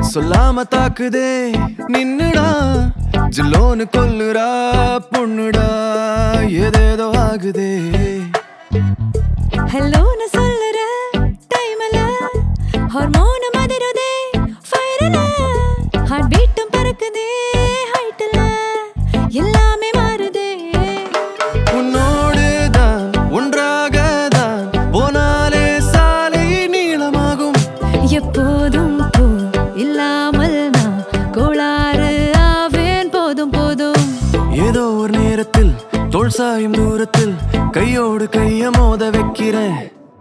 சொல்லாம தாக்குதே நின்னுடா ஜில்லோன்னு கொல்லுறா பொண்ணுடா ஏதேதோ ஆகுதே ஹலோன்னு சொல்லுற டைம்ல ஹார்மோன் மதிருதே ஃபயர்ல ஹார்ட் பீட்டும் பறக்குதே ஹைட்ல எல்லாமே மாறுதே உன்னோடு தான் ஒன்றாக தான் போனாலே சாலை நீளமாகும் எப்போதும் பூ இல்லாமல் நான் கோளாறு ஆவேன் போதும் போதும் ஏதோ ஒரு நேரத்தில் தோள் சாயும் தூரத்தில் கையோடு கைய மோத வைக்கிறேன்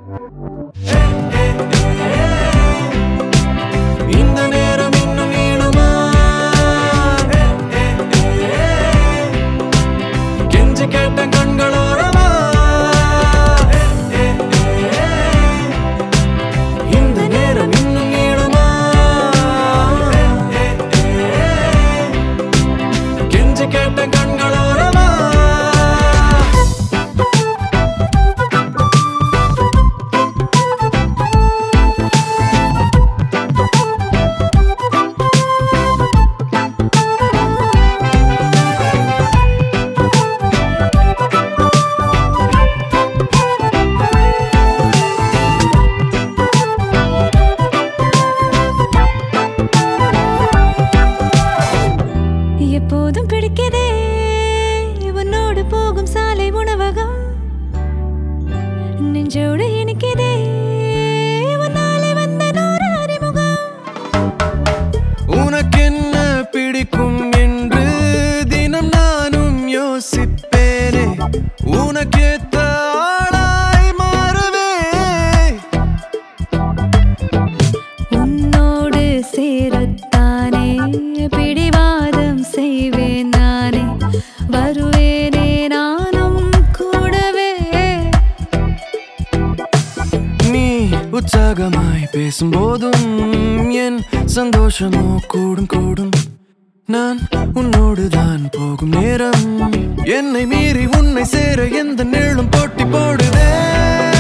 இந்த நேரம் இன்னும் நீளுமா கெஞ்சி கேட்ட கண்களோரமா இந்த நேரம் இன்னும் நீளுமா கெஞ்சி கேட்ட கண்களோரமா எப்போதும் பிடிக்குதே உன்னோடு போகும் சாலை உணவகம் நெஞ்சோடு இனிக்குதே உன்னாலே வந்த நூறு அறிமுகம் உனக்கென்ன பிடிக்கும் என்று தினம் நானும் யோசிப்பேனே உனக்கேத்த ஆளாய் மாறுவே உன்னோடு சேரத்தானே பிடிவாதம் செய்வேன் நானே வருவேனே நானும் கூடவே நீ உற்சாகமாய் பேசும்போதும் என் சந்தோஷமோ கூடும் கூடும் நான் உன்னோடு தான் போகும் நேரம் என்னை மீறி உன்னை சேர எந்த நேளும் போட்டி போடுதே